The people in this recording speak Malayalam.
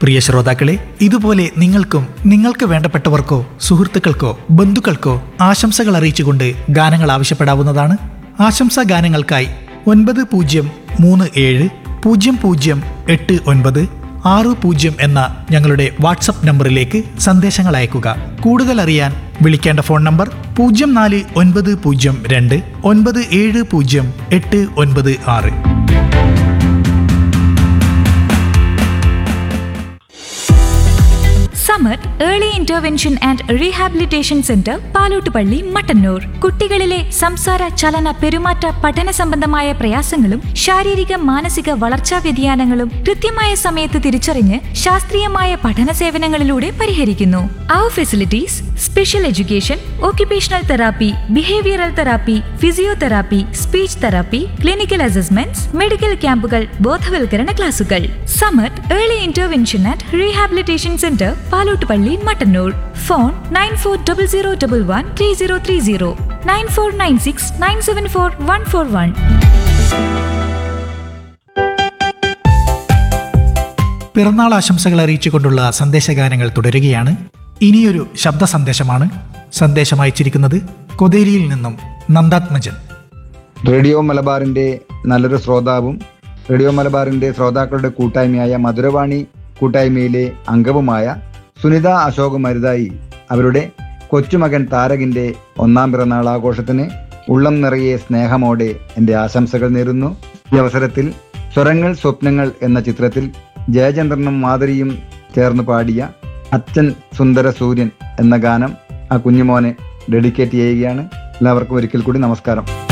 പ്രിയ ശ്രോതാക്കളെ ഇതുപോലെ നിങ്ങൾക്കും നിങ്ങൾക്ക് വേണ്ടപ്പെട്ടവർക്കോ സുഹൃത്തുക്കൾക്കോ ബന്ധുക്കൾക്കോ ആശംസകൾ അറിയിച്ചുകൊണ്ട് ഗാനങ്ങൾ ആവശ്യപ്പെടാവുന്നതാണ് ആശംസാ ഗാനങ്ങൾക്കായി ഒൻപത് പൂജ്യം മൂന്ന് ഏഴ് പൂജ്യം പൂജ്യം എട്ട് ഒൻപത് ആറ് പൂജ്യം എന്ന ഞങ്ങളുടെ വാട്സപ്പ് നമ്പറിലേക്ക് സന്ദേശങ്ങൾ അയക്കുക കൂടുതൽ അറിയാൻ വിളിക്കേണ്ട ഫോൺ നമ്പർ പൂജ്യം നാല് ഒൻപത് പൂജ്യം രണ്ട് ഒൻപത് ഏഴ് പൂജ്യം എട്ട് ഒൻപത് ആറ് Samath early intervention and rehabilitation centre Palottupalli Mattannur കുട്ടികളിലെ സംസാര ചലന പെരുമാറ്റ പഠന സംബന്ധമായ പ്രയാസങ്ങളും ശാരീരിക മാനസിക വളർച്ചാ വ്യതിയാനങ്ങളും കൃത്യമായ സമയത്ത് തിരിച്ചറിഞ്ഞ് ശാസ്ത്രീയമായ പഠന സേവനങ്ങളിലൂടെ പരിഹരിക്കുന്നു അവർ facilities special education occupational therapy behavioural therapy physiotherapy speech therapy clinical assessments medical ക്യാമ്പുകൾ ബോധവൽക്കരണ ക്ലാസുകൾ Samath early intervention and rehabilitation centre Palottupalli Mattannur phone nine four double zero double one three zero three zero nine four nine six nine seven four one four one പിറന്നാൾ ആശംസകൾ അറിയിച്ചുകൊണ്ടുള്ള സന്ദേശഗാനങ്ങൾ തുടരുകയാണ് ഇനിയൊരു ശബ്ദ സന്ദേശമാണ് സന്ദേശം അയച്ചിരിക്കുന്നത് കൊതേരിയിൽ നിന്നും നന്ദാത്മജൻ റേഡിയോ മലബാറിന്റെ നല്ലൊരു ശ്രോതാവും റേഡിയോ മലബാറിന്റെ ശ്രോതാക്കളുടെ കൂട്ടായ്മയായ മധുരവാണി കൂട്ടായ്മയിലെ അംഗവുമായ സുനിത അശോക് മരുതായി അവരുടെ കൊച്ചുമകൻ താരകിന്റെ ഒന്നാം പിറന്നാൾ ആഘോഷത്തിന് ഉള്ളം നിറയെ സ്നേഹമോടെ എൻ്റെ ആശംസകൾ നേരുന്നു ഈ അവസരത്തിൽ സ്വരങ്ങൾ സ്വപ്നങ്ങൾ എന്ന ചിത്രത്തിൽ ജയചന്ദ്രനും മാധുരിയും ചേർന്ന് പാടിയ അച്ഛൻ സുന്ദര സൂര്യൻ എന്ന ഗാനം ആ കുഞ്ഞുമോനെ ഡെഡിക്കേറ്റ് ചെയ്യുകയാണ് എല്ലാവർക്കും ഒരിക്കൽ കൂടി നമസ്കാരം